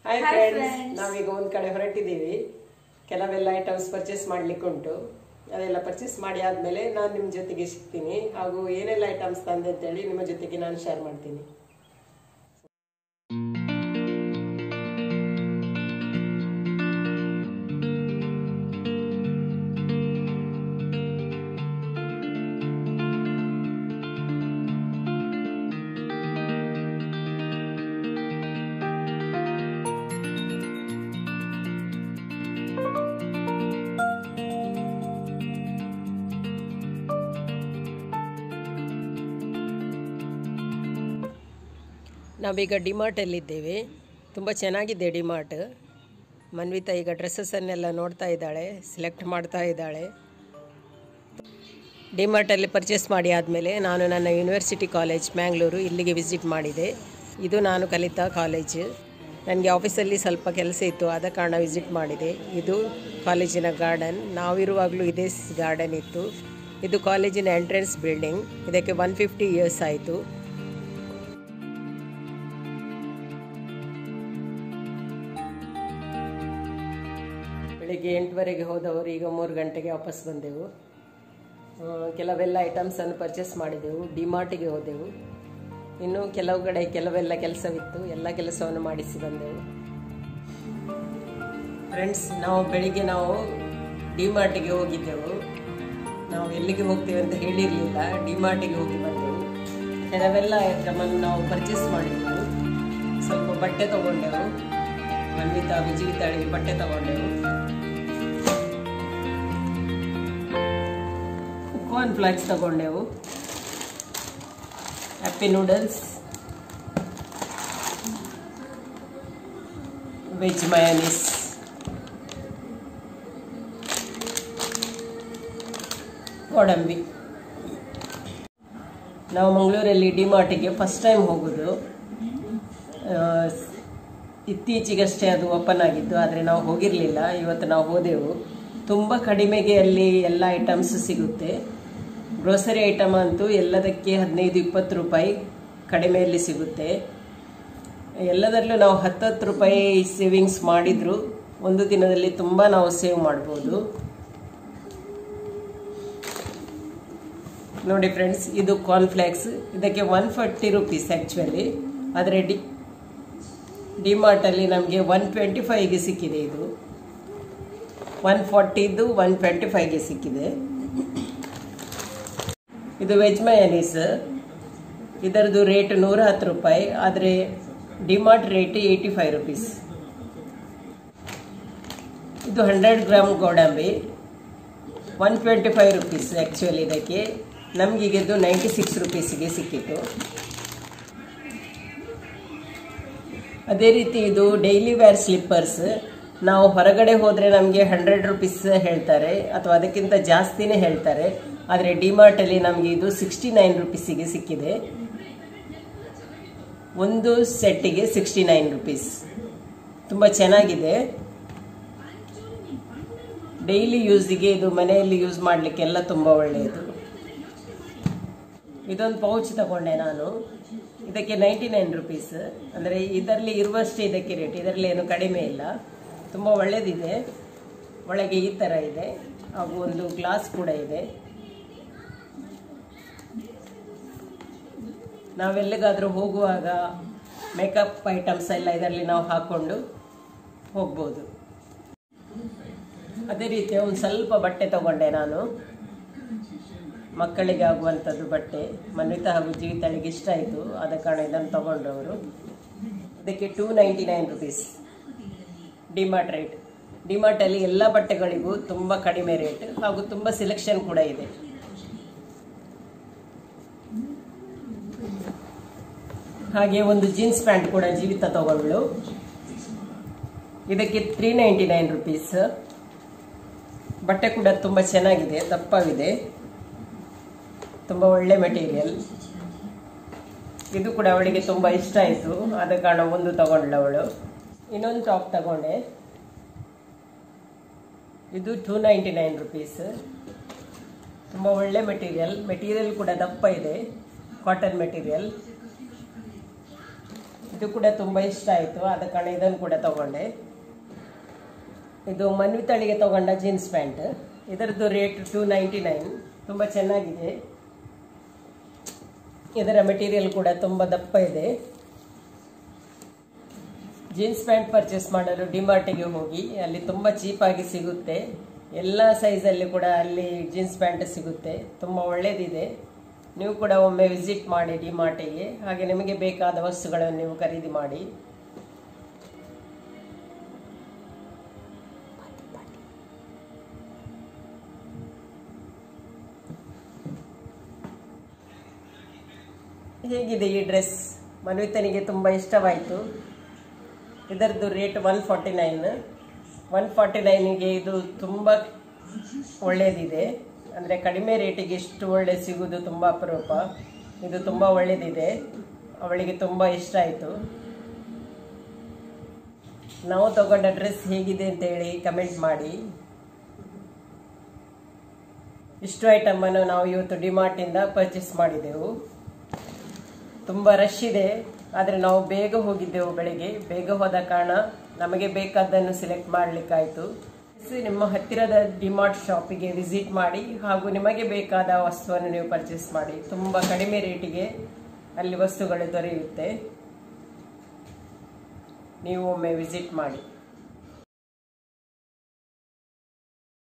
Hi Hi friends friends. ನಾವೀಗ ಒಂದ್ ಕಡೆ ಹೊರಟಿದ್ದೀವಿ ಕೆಲವೆಲ್ಲ ಐಟಮ್ಸ್ ಪರ್ಚೇಸ್ ಮಾಡ್ಲಿಕ್ಕೆ ಉಂಟು ಅದೆಲ್ಲ ಪರ್ಚೇಸ್ ಮಾಡಿ ಆದ್ಮೇಲೆ ನಾನು ನಿಮ್ಮ ಜೊತೆಗೆ ಸಿಗ್ತೀನಿ ಹಾಗೂ ಏನೆಲ್ಲ ಐಟಮ್ಸ್ ತಂದೆ ಅಂತೇಳಿ ನಿಮ್ಮ ಜೊತೆಗೆ ನಾನು ಶೇರ್ ಮಾಡ್ತೀನಿ ನಾವೀಗ ಡಿಮಾರ್ಟಲ್ಲಿದ್ದೇವೆ ತುಂಬ ಚೆನ್ನಾಗಿದೆ ಡಿಮಾರ್ಟ್ ಮನ್ವಿತಾ ಈಗ ಡ್ರೆಸ್ಸಸ್ಸನ್ನೆಲ್ಲ ನೋಡ್ತಾ ಇದ್ದಾಳೆ ಸೆಲೆಕ್ಟ್ ಮಾಡ್ತಾ ಇದ್ದಾಳೆ ಡಿಮಾರ್ಟಲ್ಲಿ ಪರ್ಚೇಸ್ ಮಾಡಿ ಆದಮೇಲೆ ನಾನು ನನ್ನ ಯೂನಿವರ್ಸಿಟಿ ಕಾಲೇಜ್ ಮ್ಯಾಂಗ್ಳೂರು ಇಲ್ಲಿಗೆ ವಿಸಿಟ್ ಮಾಡಿದೆ ಇದು ನಾನು ಕಲಿತ ಕಾಲೇಜ್ ನನಗೆ ಆಫೀಸಲ್ಲಿ ಸ್ವಲ್ಪ ಕೆಲಸ ಇತ್ತು ಆದ ಕಾರಣ ವಿಸಿಟ್ ಮಾಡಿದೆ ಇದು ಕಾಲೇಜಿನ ಗಾರ್ಡನ್ ನಾವಿರುವಾಗಲೂ ಇದೇ ಗಾರ್ಡನ್ ಇತ್ತು ಇದು ಕಾಲೇಜಿನ ಎಂಟ್ರೆನ್ಸ್ ಬಿಲ್ಡಿಂಗ್ ಇದಕ್ಕೆ ಒನ್ ಫಿಫ್ಟಿ ಇಯರ್ಸ್ ಆಯಿತು ಬೆಳಿಗ್ಗೆ ಎಂಟುವರೆಗೆ ಹೋದವರು ಈಗ ಮೂರು ಗಂಟೆಗೆ ವಾಪಸ್ ಬಂದೆವು ಆ, ಕೆಲವೆಲ್ಲ ಐಟಮ್ಸನ್ನು ಪರ್ಚೇಸ್ ಮಾಡಿದೆವು ಡಿಮಾರ್ಟಿಗೆ ಹೋದೆವು ಇನ್ನು ಕೆಲವು ಕಡೆ ಕೆಲವೆಲ್ಲ ಕೆಲಸವಿತ್ತು ಎಲ್ಲ ಕೆಲಸವನ್ನು ಮಾಡಿಸಿ ಬಂದೆವು ಫ್ರೆಂಡ್ಸ್ ನಾವು ಬೆಳಿಗ್ಗೆ ನಾವು ಡಿಮಾರ್ಟಿಗೆ ಹೋಗಿದ್ದೆವು ನಾವು ಎಲ್ಲಿಗೆ ಹೋಗ್ತೇವೆ ಅಂತ ಹೇಳಿರಲಿಲ್ಲ ಡಿಮಾರ್ಟಿಗೆ ಹೋಗಿ ಬಂದೆವು ಕೆಲವೆಲ್ಲ ಐಟಮನ್ನು ನಾವು ಪರ್ಚೇಸ್ ಮಾಡಿದ್ದೆವು ಸ್ವಲ್ಪ ಬಟ್ಟೆ ತಗೊಂಡೆವು ಮನ್ವಿತಾ ವಿಜಯಿತಾಳಿಗೆ ಬಟ್ಟೆ ತಗೊಂಡೆವು ಕಾರ್ನ್ ಫ್ಲಾಕ್ಸ್ ತಗೊಂಡೆವು ಹ್ಯಾಪಿ ನೂಡಲ್ಸ್ ವೆಜ್ ಮಯೋನೀಸ್ ಗೋಡಂಬಿ ನಾವು ಮಂಗಳೂರಲ್ಲಿ ಡಿಮಾರ್ಟಿಗೆ ಫಸ್ಟ್ ಟೈಮ್ ಹೋಗೋದು ಆ, ಇತ್ತೀಚೆಗಷ್ಟೇ ಅದು ಓಪನ್ ಆಗಿದ್ದು ಆದರೆ ನಾವು ಹೋಗಿರಲಿಲ್ಲ ಇವತ್ತು ನಾವು ಹೋದೆವು ತುಂಬ ಕಡಿಮೆಗೆ ಅಲ್ಲಿ ಎಲ್ಲ ಐಟಮ್ಸ್ ಸಿಗುತ್ತೆ ಗ್ರೋಸರಿ ಐಟಮ್ ಅಂತೂ ಎಲ್ಲದಕ್ಕೆ ಹದಿನೈದು ಇಪ್ಪತ್ತು ರೂಪಾಯಿ ಕಡಿಮೆಯಲ್ಲಿ ಸಿಗುತ್ತೆ ಎಲ್ಲದರಲ್ಲೂ ನಾವು ಹತ್ತತ್ತು ರೂಪಾಯಿ ಸೇವಿಂಗ್ಸ್ ಮಾಡಿದ್ರು ಒಂದು ದಿನದಲ್ಲಿ ತುಂಬ ನಾವು ಸೇವ್ ಮಾಡ್ಬೋದು ನೋಡಿ ಫ್ರೆಂಡ್ಸ್ ಇದು ಕಾರ್ನ್ಫ್ಲೇಕ್ಸ್ ಇದಕ್ಕೆ ಒನ್ ಫಾರ್ಟಿ ರುಪೀಸ್ ಆ್ಯಕ್ಚುಲಿ ಆದರೆ ಡಿ ಡಿಮಾರ್ಟಲ್ಲಿ ನಮಗೆ ಒನ್ ಟ್ವೆಂಟಿ ಫೈವ್ಗೆ ಸಿಕ್ಕಿದೆ ಇದು ಒನ್ ಫಾರ್ಟಿದು ಒನ್ ಟ್ವೆಂಟಿ ಫೈವ್ಗೆ ಸಿಕ್ಕಿದೆ ಇದು ವೆಜ್ ಮಯನೀಸ್ ಇದರದ್ದು ರೇಟ್ ನೂರ ಹತ್ತು ರೂಪಾಯಿ ಆದರೆ DMart rate eighty five rupees ಇದು ಹಂಡ್ರೆಡ್ ಗ್ರಾಮ್ ಗೋಡಂಬಿ one twenty five rupees actually ಇದಕ್ಕೆ ನಮಗೀಗ ಇದು ನೈಂಟಿ ಸಿಕ್ಸ್ ರುಪೀಸಿಗೆ ಸಿಕ್ಕಿತು ಅದೇ ರೀತಿ ಇದು ಡೈಲಿ ವೇರ್ ಸ್ಲಿಪ್ಪರ್ಸ್ ನಾವು ಹೊರಗಡೆ ಹೋದರೆ ನಮಗೆ ಹಂಡ್ರೆಡ್ ರುಪೀಸ್ ಹೇಳ್ತಾರೆ ಅಥವಾ ಅದಕ್ಕಿಂತ ಜಾಸ್ತಿನೇ ಹೇಳ್ತಾರೆ ಆದರೆ ಡಿಮಾರ್ಟಲ್ಲಿ ನಮಗೆ ಇದು ಸಿಕ್ಸ್ಟಿ ನೈನ್ ರುಪೀಸಿಗೆ ಸಿಕ್ಕಿದೆ ಒಂದು ಸೆಟ್ಟಿಗೆ ಸಿಕ್ಸ್ಟಿ ನೈನ್ ರುಪೀಸ್ ತುಂಬ ಚೆನ್ನಾಗಿದೆ ಡೈಲಿ ಯೂಸಿಗೆ ಇದು ಮನೆಯಲ್ಲಿ ಯೂಸ್ ಮಾಡಲಿಕ್ಕೆಲ್ಲ ತುಂಬ ಒಳ್ಳೆಯದು ಇದೊಂದು ಪೌಚ್ ತಗೊಂಡೆ ನಾನು ಇದಕ್ಕೆ ನೈಂಟಿ ನೈನ್ ರುಪೀಸ್ ಅಂದರೆ ಇದರಲ್ಲಿ ಇರುವಷ್ಟೇ ಇದಕ್ಕೆ ರೇಟ್ ಇದರಲ್ಲಿ ಏನು ಕಡಿಮೆ ಇಲ್ಲ ತುಂಬ ಒಳ್ಳೆಯದಿದೆ ಒಳಗೆ ಈ ಥರ ಇದೆ ಹಾಗೂ ಒಂದು ಗ್ಲಾಸ್ ಕೂಡ ಇದೆ ನಾವೆಲ್ಲಿಗಾದರೂ ಹೋಗುವಾಗ ಮೇಕಪ್ ಐಟಮ್ಸ್ ಎಲ್ಲ ಇದರಲ್ಲಿ ನಾವು ಹಾಕ್ಕೊಂಡು ಹೋಗ್ಬೋದು ಅದೇ ರೀತಿ ಒಂದು ಸ್ವಲ್ಪ ಬಟ್ಟೆ ತಗೊಂಡೆ ನಾನು ಮಕ್ಕಳಿಗೆ ಆಗುವಂಥದ್ದು ಬಟ್ಟೆ ಮನ್ವಿತಾ ಹಾಗೂ ಜೀವಿತಳಿಗೆ ಇಷ್ಟ ಆಯಿತು ಆದ ಕಾರಣ ಇದನ್ನು ತಗೊಂಡವರು ಇದಕ್ಕೆ two ninety nine rupees DMart rate ಡಿಮಾರ್ಟಲ್ಲಿ ಎಲ್ಲ ಬಟ್ಟೆಗಳಿಗೂ ತುಂಬ ಕಡಿಮೆ ರೇಟ್ ಹಾಗೂ ತುಂಬ ಸೆಲೆಕ್ಷನ್ ಕೂಡ ಇದೆ ಹಾಗೆ ಒಂದು ಜೀನ್ಸ್ ಪ್ಯಾಂಟ್ ಕೂಡ ಜೀವಿತ ತಗೊಂಡ್ಳು ಇದಕ್ಕೆ ತ್ರೀ ನೈಂಟಿ ನೈನ್ ರುಪೀಸ್ ಬಟ್ಟೆ ಕೂಡ ತುಂಬ ಚೆನ್ನಾಗಿದೆ ದಪ್ಪವಿದೆ ತುಂಬ ಒಳ್ಳೆ ಮೆಟೀರಿಯಲ್ ಇದು ಕೂಡ ಅವಳಿಗೆ ತುಂಬ ಇಷ್ಟ ಆಯಿತು ಆದ ಕಾರಣ ಒಂದು ತಗೊಂಡ್ಳು ಅವಳು ಇನ್ನೊಂದು ಟಾಪ್ ತಗೊಂಡೆ ಇದು ಟೂ ನೈಂಟಿ ನೈನ್ ರುಪೀಸ್ ತುಂಬ ಒಳ್ಳೆ ಮೆಟೀರಿಯಲ್ ಮೆಟೀರಿಯಲ್ ಕೂಡ ದಪ್ಪ ಇದೆ ಕಾಟನ್ ಮೆಟೀರಿಯಲ್ ಇದು ಕೂಡ ತುಂಬ ಇಷ್ಟ ಆಯಿತು ಆದ ಕಾರಣ ಇದನ್ನು ಕೂಡ ತಗೊಂಡೆ ಇದು ಮನ್ವಿತಳಿಗೆ ತಗೊಂಡ ಜೀನ್ಸ್ ಪ್ಯಾಂಟ್ ಇದರದ್ದು ರೇಟ್ ಟೂ ನೈಂಟಿ ನೈನ್ ತುಂಬ ಚೆನ್ನಾಗಿದೆ ಇದರ ಮೆಟೀರಿಯಲ್ ಕೂಡ ತುಂಬ ದಪ್ಪ ಇದೆ ಜೀನ್ಸ್ ಪ್ಯಾಂಟ್ ಪರ್ಚೇಸ್ ಮಾಡಲು ಡಿಮಾರ್ಟಿಗೆ ಹೋಗಿ ಅಲ್ಲಿ ತುಂಬ ಚೀಪಾಗಿ ಸಿಗುತ್ತೆ ಎಲ್ಲ ಸೈಜಲ್ಲಿ ಕೂಡ ಅಲ್ಲಿ ಜೀನ್ಸ್ ಪ್ಯಾಂಟ್ ಸಿಗುತ್ತೆ ತುಂಬ ಒಳ್ಳೆಯದಿದೆ ನೀವು ಕೂಡ ಒಮ್ಮೆ ವಿಸಿಟ್ ಮಾಡಿ ಡಿಮಾರ್ಟಿಗೆ ಹಾಗೆ ನಿಮಗೆ ಬೇಕಾದ ವಸ್ತುಗಳನ್ನು ನೀವು ಖರೀದಿ ಮಾಡಿ ಹೇಗಿದೆ ಈ ಡ್ರೆಸ್ ಮನ್ವಿತನಿಗೆ ತುಂಬ ಇಷ್ಟವಾಯಿತು ಇದರದ್ದು rate one forty nine one forty ನೈನಿಗೆ ಇದು ತುಂಬ ಒಳ್ಳೆಯದಿದೆ ಅಂದರೆ ಕಡಿಮೆ ರೇಟಿಗೆ ಇಷ್ಟು ಒಳ್ಳೆ ಸಿಗುವುದು ತುಂಬ ಅಪರೂಪ ಇದು ತುಂಬ ಒಳ್ಳೆಯದಿದೆ ಅವಳಿಗೆ ತುಂಬ ಇಷ್ಟ ಆಯಿತು ನಾವು ತಗೊಂಡ ಡ್ರೆಸ್ ಹೇಗಿದೆ ಅಂತ ಹೇಳಿ ಕಮೆಂಟ್ ಮಾಡಿ ಇಷ್ಟು ಐಟಮನ್ನು ನಾವು ಇವತ್ತು ಡಿಮಾರ್ಟಿಂದ ಪರ್ಚೇಸ್ ಮಾಡಿದೆವು ತುಂಬ ರಶ್ ಇದೆ ಆದರೆ ನಾವು ಬೇಗ ಹೋಗಿದ್ದೆವು ಬೆಳಿಗ್ಗೆ ಬೇಗ ಹೋದ ಕಾರಣ ನಮಗೆ ಬೇಕಾದ್ದನ್ನು ಸೆಲೆಕ್ಟ್ ಮಾಡಲಿಕ್ಕಾಯಿತು ನಿಮ್ಮ ಹತ್ತಿರದ ಡಿಮಾರ್ಟ್ ಶಾಪಿಗೆ ವಿಸಿಟ್ ಮಾಡಿ ಹಾಗೂ ನಿಮಗೆ ಬೇಕಾದ ವಸ್ತುವನ್ನು ನೀವು ಪರ್ಚೇಸ್ ಮಾಡಿ ತುಂಬ ಕಡಿಮೆ ರೇಟಿಗೆ ಅಲ್ಲಿ ವಸ್ತುಗಳು ದೊರೆಯುತ್ತೆ ನೀವು ಒಮ್ಮೆ ವಿಸಿಟ್ ಮಾಡಿ